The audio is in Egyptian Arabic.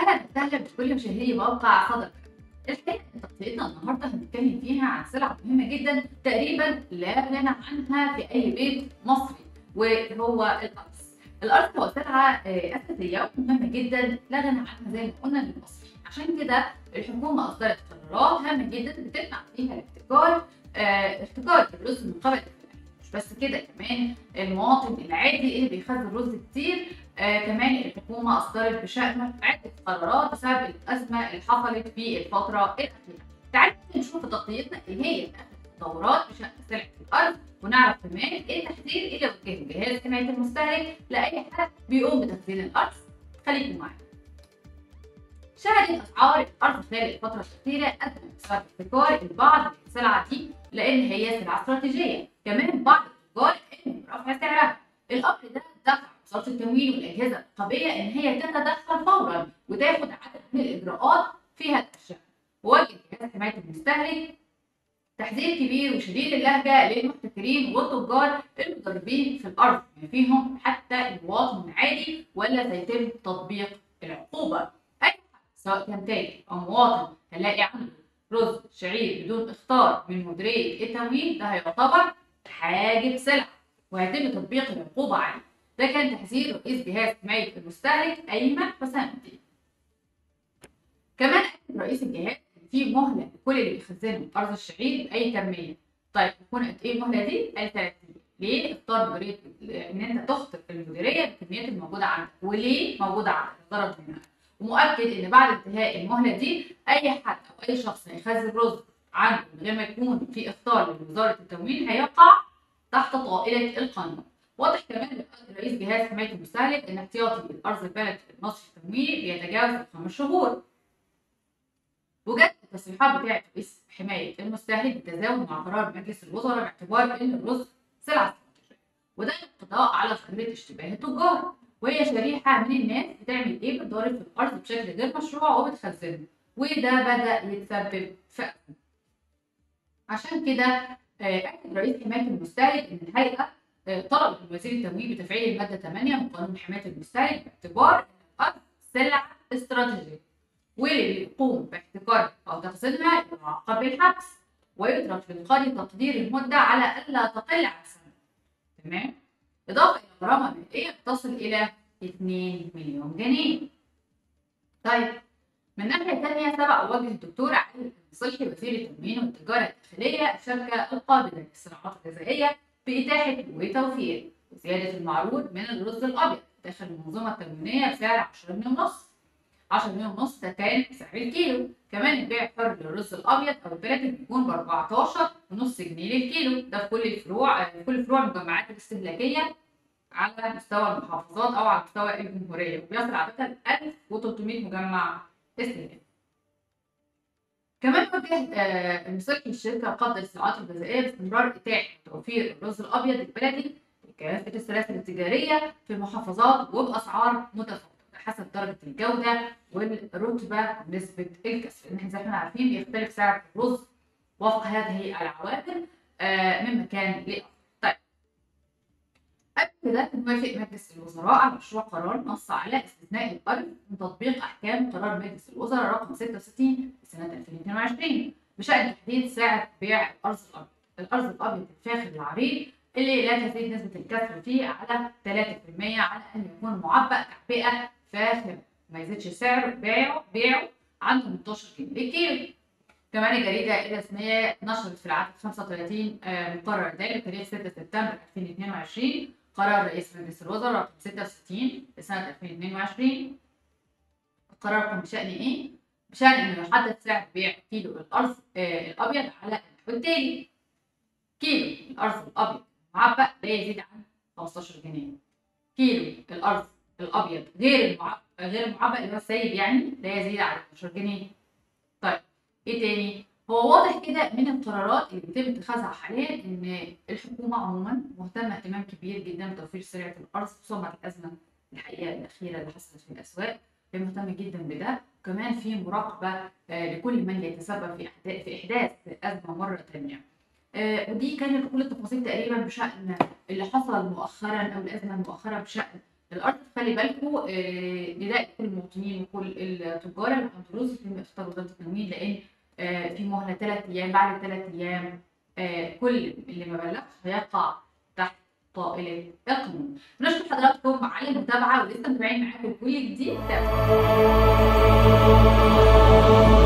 اهلا وسهلا بكل مشاهدي موقع صدى الحقيقه إن تغطيتنا النهارده هنتكلم فيها عن سلعه مهمه جدا تقريبا لا غنى عنها في اي بيت مصري وهو الارز. الارز هو سلعه آه، اساسيه ومهمه جدا لا غنى عنها زي ما قلنا للمصري عشان كده الحكومه اصدرت قرارات هامه جدا بتمنع فيها الاحتكار آه، احتكار الرز من قبل الفلاحين. مش بس كده كمان المواطن العادي اللي بيخزن رز كتير آه كمان الحكومة أصدرت بشأنه عدة قرارات بسبب الأزمة اللي حصلت في الفترة الأخيرة. تعالوا نشوف في تغطيتنا إيه هي آخر التطورات بشأن سلعة الأرض ونعرف كمان إيه التحذير اللي وجهه جهاز حماية المستهلك لأي حد بيقوم بتخزين الأرز. خليكم معايا. شهدت أسعار الأرز خلال الفترة الأخيرة أزمة بسبب احتكار البعض من السلعة دي لأن هي سلعة استراتيجية. كمان بعض التجار قاموا برفع سعرها. الأمر ده دفع وزاره التموين والاجهزه الرقابيه ان هي تتدخل فورا وتاخد عدد من الاجراءات في هذا الشان. ووجه جهاز حمايه المستهلك تحذير كبير وشديد اللهجه للمحتكرين والتجار المضربين في الارض بما فيهم حتى المواطن العادي ولا سيتم تطبيق العقوبه. اي حد سواء كان تاجر او مواطن هنلاقي عنده رز شعير بدون اختار من مديريه التموين ده هيعتبر حاجب سلعه وهيتم تطبيق العقوبه عليه. ده كان تحذير رئيس جهاز حماية المستهلك أيمن حسام الدين. كمان أكد رئيس الجهاز إن في مهلة لكل اللي بيخزنوا أرز الشعير بأي كمية. طيب تكون قد إيه المهلة دي؟ قال ثلاث أيام. ليه؟ اختار مديرية إن أنت تخطر المديرية بالكميات الموجودة عندك، وليه موجودة عندك؟ الغرض منها. ومؤكد إن بعد انتهاء المهلة دي أي حد أو أي شخص هيخزن رز عنده من غير ما يكون في إخطار لوزارة التموين هيقع تحت طائلة القانون. واضح كمان من رئيس جهاز حمايه المستهلك ان احتياطي الارز البلد المصري التمويل بيتجاوز الخمس شهور. وجدت التصريحات بتاعه رئيس حمايه المستهلك بالتزامن مع قرار مجلس الوزراء باعتبار ان الرز سلعه استراتيجيه. وده القضاء على ظاهره اشتباه التجار وهي شريحه من الناس بتعمل ايه بتضارب في الارز بشكل غير مشروع وبتخزنه وده بدا يتسبب في أزمة. عشان كده اكد رئيس حمايه المستهلك ان الهيئه طلب من وزير التموين بتفعيل الماده 8 من قانون حمايه المستهلك باعتبار ان الارض سلعه استراتيجيه واللي بيقوم باحتكارها او تخزينها يعاقب بالحبس ويترك للقاضي تقدير المده على الا تقل عن سنه تمام اضافه الى غرامه ماليه تصل الى 2 مليون جنيه طيب من ناحيه ثانيه سبق وجه الدكتور علي صلحي وزير التموين والتجاره الداخليه الشركه القابله للصناعات الغذائيه بإتاحة وتوفير وزيادة المعروض من الرز الأبيض داخل المنظومة التموينية بسعر 10 جنيه ونص 10 جنيه ونص ده كان سعر الكيلو كمان البيع الحر للرز الأبيض أو البلدي بيكون ب 14 ونص جنيه للكيلو ده في كل الفروع في كل فروع المجمعات الاستهلاكية على مستوى المحافظات أو على مستوى الجمهورية وبيصل عادة 1300 مجمع استهلاكي كمان وجه المسؤول الشركه قبض الصناعات الغذائيه باستمرار اتاحه توفير الرز الابيض البلدي لكافه السلاسل التجاريه في المحافظات وباسعار متفاوته حسب درجه الجوده والرتبه ونسبه الكسر لان زي ما احنا عارفين بيختلف سعر الرز وفق هذه العوامل من مكان لاخر. طيب قبل كده موافق مجلس الوزراء على مشروع قرار نص على استثناء الارض من تطبيق احكام قرار مجلس الوزراء رقم 66 لسنه 2022 بشان تحديد سعر بيع الارز الابيض. الارز الابيض الفاخر العريض اللي لا تزيد نسبه الكسر فيه على 3% على ان يكون معبأ تعبئه فاخر ما يزيدش سعر بيعه بيعه عن 18 جنيه للكيلو. كمان الجريدة الرسمية نشرت في العدد 35 مقرر ذلك تاريخ 6 سبتمبر 2022 قرار رئيس مجلس الوزراء رقم 66 لسنة 2022 القرار كان بشأن إيه؟ بشأن إنه يحدد سعر بيع كيلو الأرز آه الأبيض على النحو التالي كيلو الأرز الأبيض معبأ لا يزيد عن 15 جنيه كيلو الأرز الأبيض غير المعبأ غير المعبأ اللي هو السيد يعني لا يزيد عن 12 جنيه طيب إيه تاني؟ هو واضح كده من القرارات اللي بيتم اتخاذها حاليا ان الحكومه عموما مهتمه اهتمام كبير جدا بتوفير سلعه الارز خصوصا بعد الازمه الحقيقه الاخيره اللي حصلت في الاسواق هي مهتمه جدا بده وكمان في مراقبه لكل من يتسبب في في احداث ازمه مره ثانيه ودي كانت كل التفاصيل تقريبا بشان اللي حصل مؤخرا او الازمه المؤخره بشان الارض خلي بالكم آه، نداء كل المواطنين وكل التجار الاندلس في افطار وزاره التموين لان آه، في مهله ثلاث ايام بعد ثلاث ايام آه، كل اللي ما بلغش هيقع تحت طائله القانون. نشكر حضراتكم على المتابعه ولسه متابعين معاكم كل جديد